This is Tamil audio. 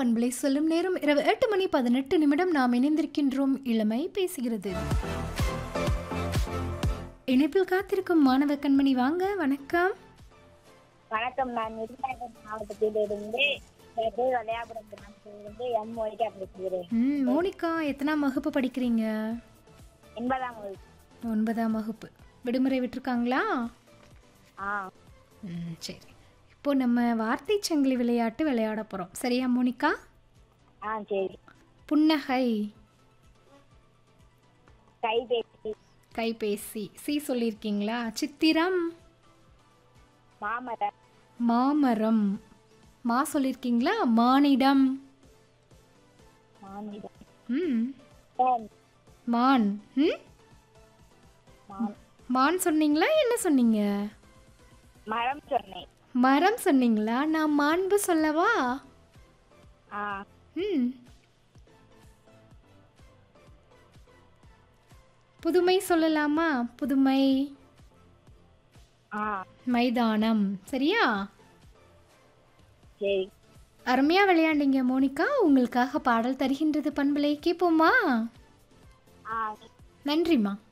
பண்பலை சொல்லும் நேரம் இரவு எட்டு மணி பதினெட்டு நிமிடம் நாம் இணைந்திருக்கின்றோம் இளமை பேசுகிறது இணைப்பில் காத்திருக்கும் மாணவ கண்மணி வாங்க வணக்கம் வணக்கம் நான் விருதுநகர் மாவட்டத்திலிருந்து இது விளையாபுரம் கிராமத்திலிருந்து எம் மோனிகா பேசுகிறேன் ம் மோனிகா எத்தனாம் வகுப்பு படிக்கிறீங்க எண்பதாம் வகுப்பு ஒன்பதாம் வகுப்பு விடுமுறை விட்டுருக்காங்களா ஆ ம் சரி இப்போ நம்ம வார்த்தை சங்கிலி விளையாட்டு விளையாட போகிறோம் சரியா மோனிகா ஆ சரி புன்னகை கைபேசி கைபேசி சி சொல்லியிருக்கீங்களா சித்திரம் மாமரம் மாமரம் மா சொல்லியிருக்கீங்களா மானிடம் மாநிலம் ம் தேன், மான் ம் மான். மான் சொன்னீங்களா என்ன சொன்னீங்க மரம் சொன்னேன் மரம் சொன்னீங்களா நான் மாண்பு சொல்லவா ஆ ம் புதுமை சொல்லலாமா புதுமை ஆ மைதானம் சரியா சரி அருமையா விளையாண்டீங்க மோனிகா உங்களுக்காக பாடல் தருகின்றது பண்பலை கேட்போமா ஆ நன்றிம்மா